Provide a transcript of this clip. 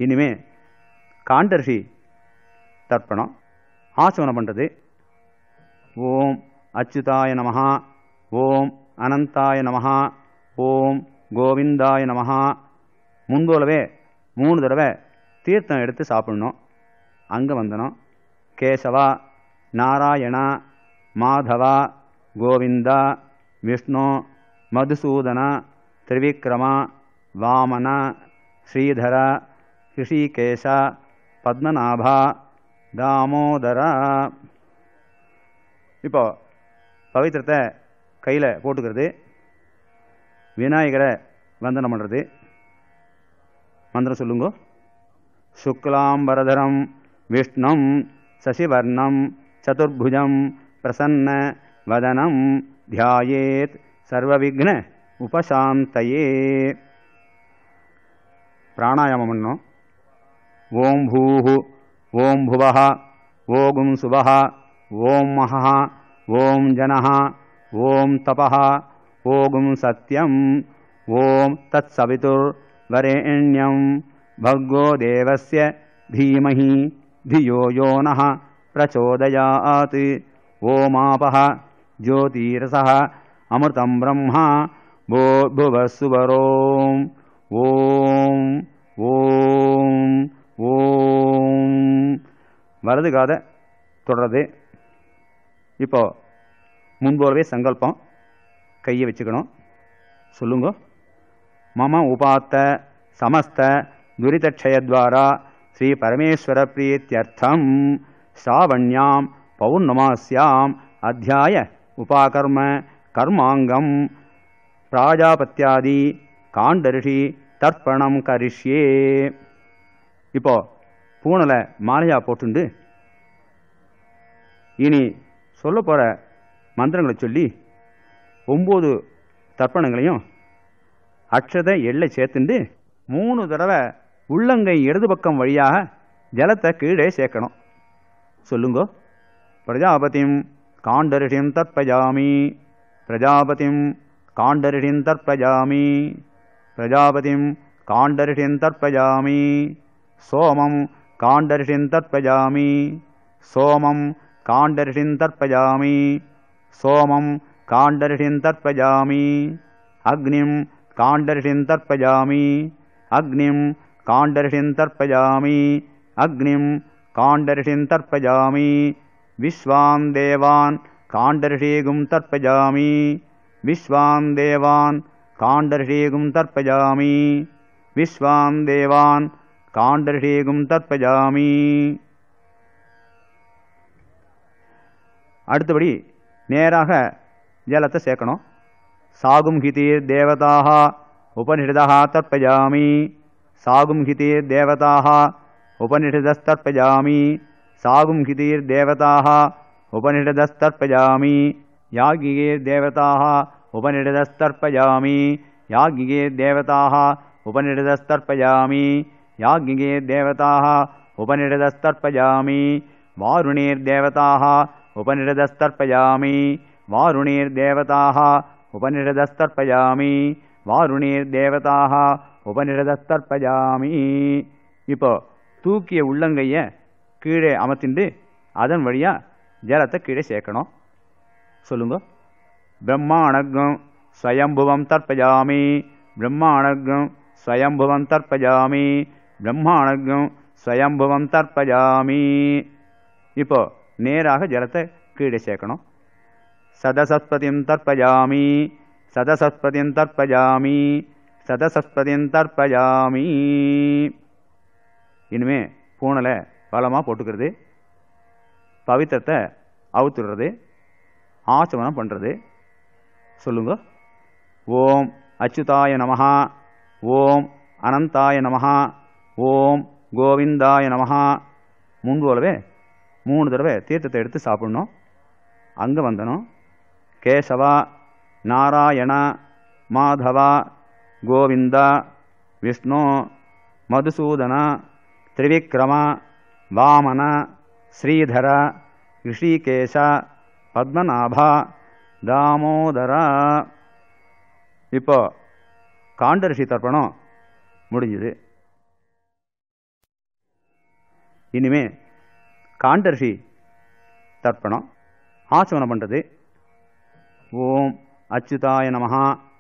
இனிமே காண்டர்ஷி தர்ப்பணம் ஆசமனம் பண்ணுறது ஓம் அச்சுதாய நமஹா ஓம் அனந்தாய நமஹா ஓம் கோவிந்தாய நமஹா முன்போலவே மூணு தடவை தீர்த்தம் எடுத்து சாப்பிடணும் அங்கே வந்தனம் கேசவா நாராயணா மாதவா கோவிந்தா விஷ்ணு மதுசூதன திரிவிக்ரமா வாமன ஸ்ரீதர ரிஷிகேஷ பத்மநாபா தாமோதரா இப்போ பவித்திரத்தை கையில் போட்டுக்கிறது விநாயகரை வந்தனம் பண்ணுறது மந்திரம் சொல்லுங்க சுக்லாம்பரதரம் விஷ்ணம் சசிவர்ணம் சதுர்புஜம் பிரசன்ன வதனம் தியாயேத் சர்வவிக்ன உபசாந்தயே பிராணாயாமம் பண்ணணும் ஓம் பூஹு ஓம் புவः ஓகும் சுவः ஓம் மகः ஓம் ஜனः ஓம் தபः ஓகும் சத்யம் ஓம் தத் சவிதுர் वरेण्यं भर्गो देवस्य धीमहि धियो यो नः प्रचोदयात् ओमापः ज्योतिरसः अमृतं ब्रह्मा भूर्भुवस्सुवरोम् ஓம் ஓம் ஓம் வலது காதை தொடர்றது இப்போ முன்போலவே சங்கல்பம் கையை வச்சுக்கணும் சொல்லுங்க மம உபாத்த சமஸ்த துரிதக்ஷயத்வாரா ஸ்ரீ பரமேஸ்வர பிரீத்தியர்த்தம் ஸ்ராவண்யாம் பௌர்ணமாஸ்யாம் அத்தியாய உபாகர்ம கர்மாங்கம் பிராஜாபத்தியாதி காண்டரிஷி தர்ப்பணம் கரிஷ்யே இப்போ பூனலை மாலையா போட்டுண்டு இனி சொல்ல போகிற மந்திரங்களை சொல்லி ஒம்பது தர்ப்பணங்களையும் அக்ஷதை எள்ளை சேர்த்துண்டு மூணு தடவை உள்ளங்கை இடது பக்கம் வழியாக ஜலத்தை கீழே சேர்க்கணும் சொல்லுங்கோ பிரஜாபதிம் காண்டரிஷிம் தற்பஜாமி பிரஜாபதிம் காண்டரிஷிம் தற்பஜாமி பிரஜாபதிம் காண்டரிஷிம் தற்பஜாமி சோமம் காண்டரிஷிம் தற்பஜாமி சோமம் காண்டரிஷிம் தற்பஜாமி சோமம் காண்டரிஷிம் தற்பஜாமி அக்னிம் காண்டரிஷிம் தர்ப்பஜாமி அக்னிம் காண்டரிஷிம் தர்ப்பஜாமி அக்னிம் காண்டரிஷிம் தர்ப்பஜாமி விஸ்வான் தேவான் காண்டரிஷீகும் தர்ப்பஜாமி விஸ்வான் தேவான் காண்டரிஷீகும் தர்ப்பஜாமி விஸ்வான் தேவான் காண்டரிஷீகும் தர்ப்பஜாமி அடுத்தபடி நேராக ஜலத்தை சேர்க்கணும் சாகும் ஹிதீர் தேவதாக உபனிஷதः தர்ப்பயாமி சாகும் ஹிதீர் தேவதாக உபனிஷதஸ்தர்ப்பயாமி சாகும் ஹிதீர் தேவதாக உபனிஷதஸ்தர்ப்பயாமி யாகிகீர் தேவதாக உபனிஷதஸ்தர்ப்பயாமி யாகிகீர் தேவதாக உபனிஷதஸ்தர்ப்பயாமி யாகிகீர் தேவதாக உபனிஷதஸ்தர்ப்பயாமி வாருணீர் தேவதாக உபனிஷதஸ்தர்ப்பயாமி வாருணீர் தேவதாக உபனிஷதஸ்தர்ப்பயாமி வாருணீர் தேவதாக உபனிஷதஸ்தர்ப்பயாமி இப்போ தூக்கிய உள்ளங்கைய கீழே அமர்த்திண்டு அதன் வழியா ஜலத்தை கீழே சேர்க்கணும் சொல்லுங்க பிரம்மாணகம் ஸ்வயம்புவம் தர்ப்பயாமி பிரம்மாணகம் ஸ்வயம்புவம் தர்ப்பயாமி பிரம்மாணகம் ஸ்வயம்புவம் தர்ப்பயாமி இப்போ நேராக ஜலத்தை கீழே சேர்க்கணும் சதசஸ்பதிம் தர்ப்பயாமி சதசஸ்பதிம் தர்ப்பயாமி சதசஸ்பதிம் தர்ப்பயாமி இனிமே பூனலை பலமாக போட்டுக்கிறது பவித்திரத்தை அவுத்துடுறது ஆச்சமனம் பண்ணுறது சொல்லுங்க ஓம் அச்சுதாய நமஹா ஓம் அனந்தாய நமஹா ஓம் கோவிந்தாய நமஹா முன்பு போலவே மூணு தடவை தீர்த்தத்தை எடுத்து சாப்பிடணும் அங்கே வந்தனும் கேசவா நாராயண மாதவா கோவிந்தா விஷ்ணு மதுசூதன திரிவிக்ரம வாமன ஸ்ரீதர ரிஷிகேஷ பத்மநாபா தாமோதரா இப்போ காண்டரிஷி தர்ப்பணம் முடிஞ்சுது இனிமே காண்டர்ஷி தர்ப்பணம் ஆச்சமனம் பண்ணுறது ஓம் அச்சுதாய நமஹா